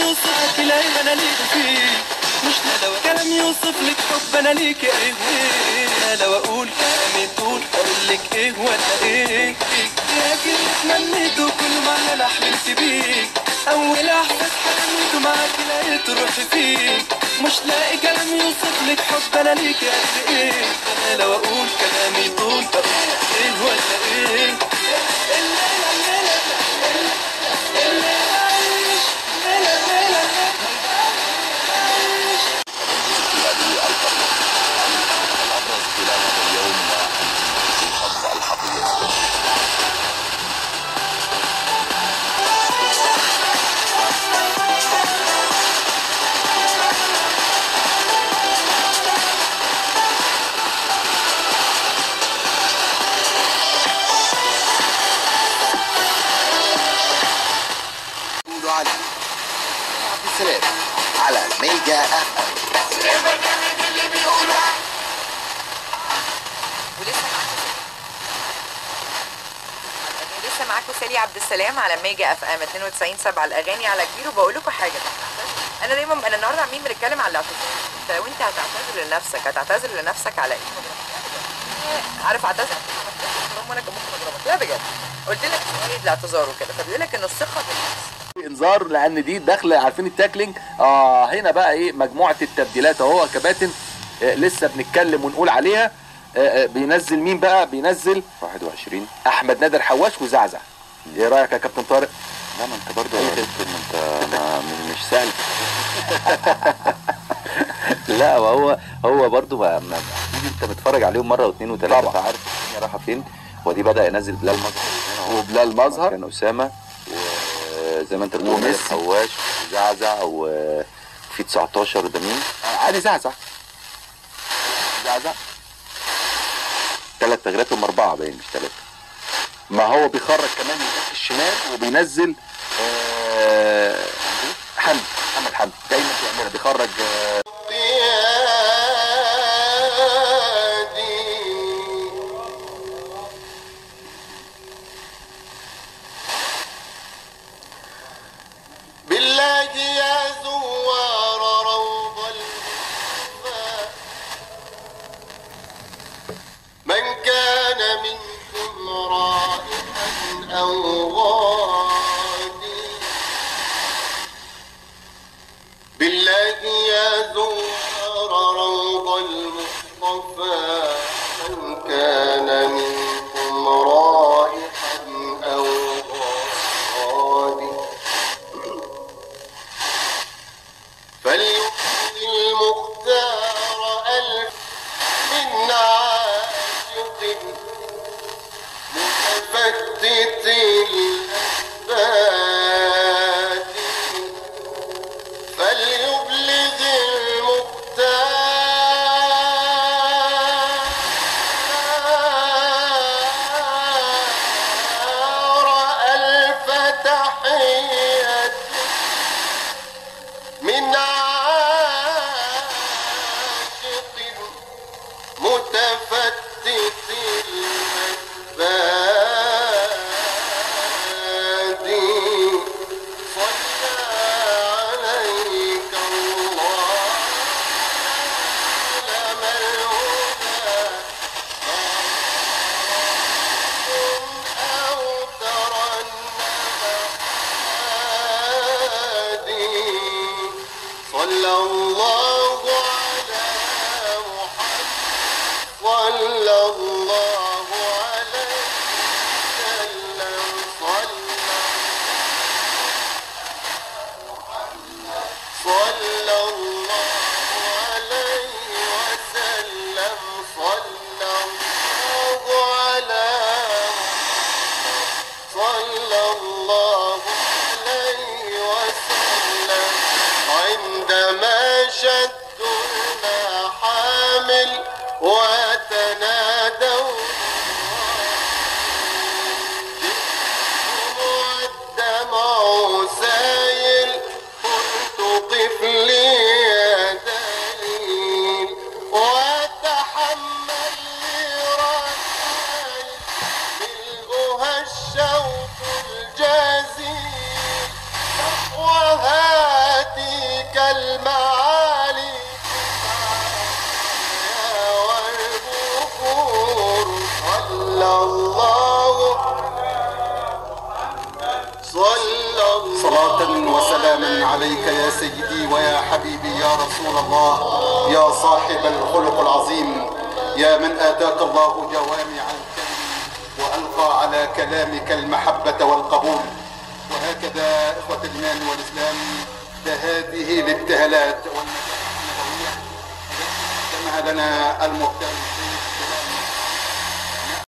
يوصفك العيب انا ليك فيك مش لا لو كلام يوصف لك حب انا ليك ايه ايه لا لو اقول كلامي تقول اقول لك ايه ولا ايه لكن تمنيته كل ما انا حلمت بيك اول احساس حلمته معاك لقيت روحي فيك مش لاقي كلام يوصف لك حب انا ليك قد ايه انا لو اقول كلامي طول بقول ايه ولا ايه الليلة الليلة الليلة عايش ليلة ليلة عايش الأبرز خلال هذا اليوم الحظ الحقيقي قولوا علي عبد السلام على ميجا اف ولسه معاكم لسه معاكم سالي عبد السلام على ميجا اف ام 92 7 الاغاني على كبير وبقول لكم حاجه انا دايما انا النهارده عاملين بنتكلم على الاعتذار انت لو انت هتعتذر لنفسك هتعتذر لنفسك على ايه؟ عارف اعتذر وانا كان ممكن اضربك لا بجد قلت لك سؤال الاعتذار وكده فبيقول لك ان الثقه بالنفس انذار لان دي داخله عارفين التاكلينج اه هنا بقى ايه مجموعه التبديلات اهو يا كباتن آه لسه بنتكلم ونقول عليها آه آه بينزل مين بقى بينزل 21 احمد نادر حواش وزعزع ايه رايك يا كابتن طارق لا ما انت برضه يا كابتن ما انت ما مش سهل لا وهو هو برضه ما ما- أكيد انت متفرج عليهم مره واثنين وثلاثه طبعا. فعارف الدنيا رايحه فين ودي بدا ينزل بلال مظهر هنا وبلال مظهر كان اسامه وزي ما انت بتقول وميسي. نادر حواش وزعزع وفي 19 ده مين؟ آه عادي زعزع زعزع ثلاث تغييرات هم اربعه باين مش ثلاثه ما هو بيخرج كمان الباك الشمال وبينزل آه حمدي محمد حمدي دايما بيعملها بيخرج آه بالله يا زوار روض المصطفى من كان منكم رائحا أو غادي بالله يا زوار روض المصطفى من كان منكم رائحا أو غادي فليؤتي المختار ألف من عاشق متفتت الأسباب فليبلغ المختار ألف تحية من عاشق متفتت الأسباب صلى عليك الله علم الهدى أو ترى النبي صلى الله على محمد صلى الله عليه وسلم صلى صلى الله عليه وسلم صلى الله على صلى الله عليه وسلم عندما شدنا حامل وتنادوا والدمع سايل قلت قف لي يا دليل وتحمل لي رسائل ملؤها الشوق الجزيل تقواها صلاة وسلاما عليك يا سيدي ويا حبيبي يا رسول الله يا صاحب الخلق العظيم يا من آتاك الله جوامع الكلم وألقى على كلامك المحبة والقبول وهكذا إخوة الإيمان والإسلام هذه الابتهالات والمدائح النبوية التي قدمها لنا المختار الشيخ سلام